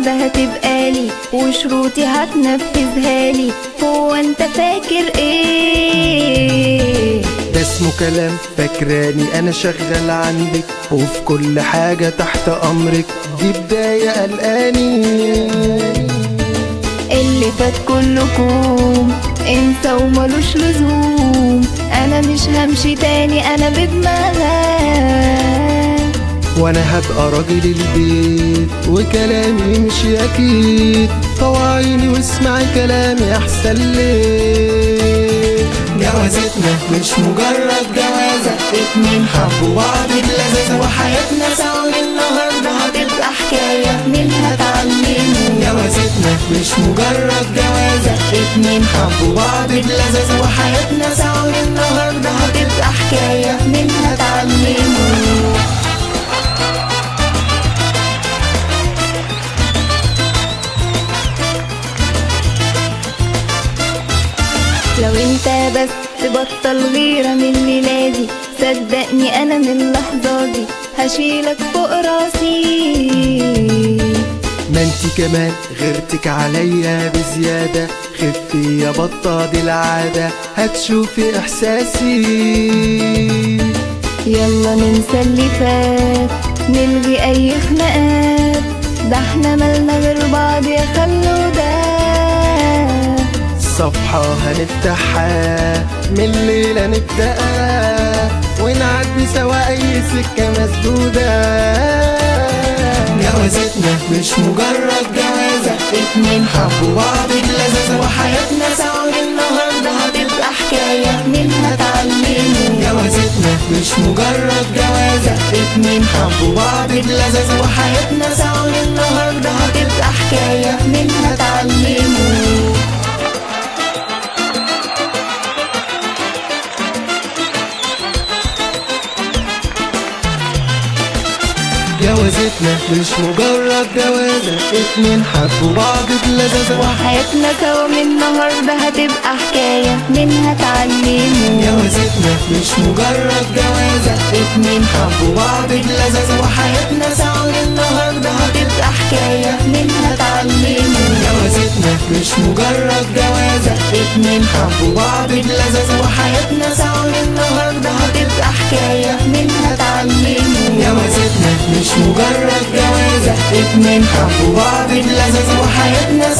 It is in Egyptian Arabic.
النهاردة هتبقى لي وشروطي هتنفذها لي هو انت فاكر ايه ده اسمه كلام فاكراني انا شغال عندك وفي كل حاجة تحت امرك دي بداية قلقاني اللي فات كله كوم انسى وملوش لزوم انا مش همشي تاني انا بدماغك وانا هبقى راجل البيت وكلامي يمشي اكيد طوعيني واسمعي كلامي احسن ليه جوازتنا مش مجرد جوازة اتنين حبوا بعض بلذاذة وحياتنا سوا من النهاردة هتبقى حكاية منها تعلموا جوازتنا مش مجرد جوازة اتنين حبوا بعض بلذاذة وحياتنا سوا من النهاردة هتبقى حكاية منها تعلموا لو انت بس تبطل غيرة من ميلادي صدقني انا من اللحظة دي هشيلك فوق راسي ما انت كمان غيرتك عليا بزيادة خفي يا بطة دي العادة هتشوفي احساسي يلا ننسى اللي فات نلغي اي خناقات ده احنا مالنا غير بعض يا خلو ده صفحة هنفتحها من الليلة نبدأها ونعدي سوا أي سكة مسدودة جوازتنا مش مجرد جوازة اتنين حبوا بعض بلذاذة وحياتنا سوا من النهاردة هتبقى حكاية منها تعلموا جوازتنا مش مجرد جوازة اتنين حبوا بعض بلذاذة وحياتنا سوا من النهاردة هتبقى حكاية منها تعلموا جوازتنا مش مجرد جوازة اتنين حبوا بعض بلذاذة وحياتنا سوا من النهاردة هتبقى حكاية منها تعلموا جوازتنا مش مجرد جوازة اتنين حبوا بعض بلذاذة وحياتنا سوا من النهاردة هتبقى حكاية منها تعلموا جوازتنا مش مجرد جوازة اتنين حبوا بعض بلذاذة وحياتنا سوا من النهاردة هتبقى حكاية منها تعلموا جوازتنا مش مجرد جوازة اتنين حبوا بعض بلذاذة وحياتنا